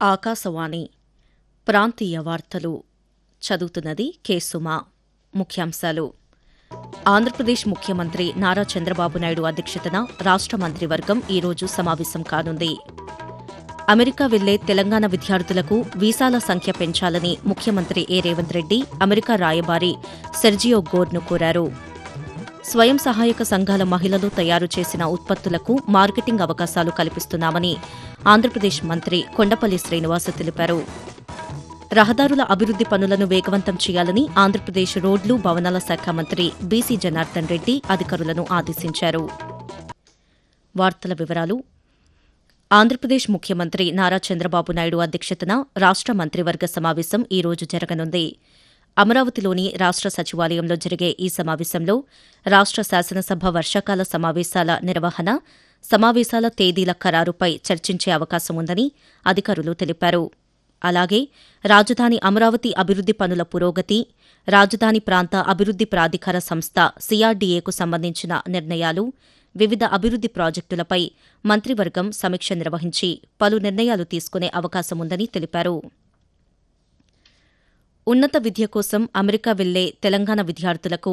ఆకాశవాణి ప్రాంతీయ వార్తలు చదువుతున్నది కె సుమా ముఖ్యాంశాలు ఆంధ్రప్రదేశ్ ముఖ్యమంత్రి నారా చంద్రబాబు నాయుడు అధ్యక్షతన రాష్ట మంత్రివర్గం ఈ రోజు సమావేశం కానుంది అమెరికా వెళ్లే తెలంగాణ విద్యార్థులకు వీసాల సంఖ్య పెంచాలని ముఖ్యమంత్రి ఏ రేవంత్ రెడ్డి అమెరికా రాయబారి సెర్జియో గోర్ను కోరారు స్వయం సహాయక సంఘాల మహిళలు తయారు చేసిన ఉత్పత్తులకు మార్కెటింగ్ అవకాశాలు కల్పిస్తున్నామని ఆంధ్రప్రదేశ్ మంత్రి కొండపల్లి శ్రీనివాస్ తెలిపారు రహదారుల అభివృద్ది పనులను వేగవంతం చేయాలని ఆంధ్రప్రదేశ్ రోడ్లు భవనాల శాఖ మంత్రి బీసీ జనార్దన్ రెడ్డి అధికారులను ఆదేశించారు వార్తల వివరాలు ఆంధ్రప్రదేశ్ ముఖ్యమంత్రి నారా చంద్రబాబు నాయుడు అధ్యక్షతన రాష్ట మంత్రివర్గ సమావేశం ఈ రోజు జరగనుంది అమరావతిలోని రాష్ట సచివాలయంలో జరిగే ఈ సమావేశంలో రాష్ట శాసనసభ వర్షాకాల సమావేశాల నిర్వహణ సమావేశాల తేదీల ఖరారుపై చర్చించే అవకాశం ఉందని అధికారులు తెలిపారు అలాగే రాజధాని అమరావతి అభివృద్ది పనుల పురోగతి రాజధాని ప్రాంత అభివృద్ది ప్రాధికార సంస్థ సీఆర్డీఏకు సంబంధించిన నిర్ణయాలు వివిధ అభివృద్ది ప్రాజెక్టులపై మంత్రివర్గం సమీక్ష నిర్వహించి పలు నిర్ణయాలు తీసుకునే అవకాశముందని తెలిపారు ఉన్నత విద్య కోసం అమెరికా వెళ్లే తెలంగాణ విద్యార్థులకు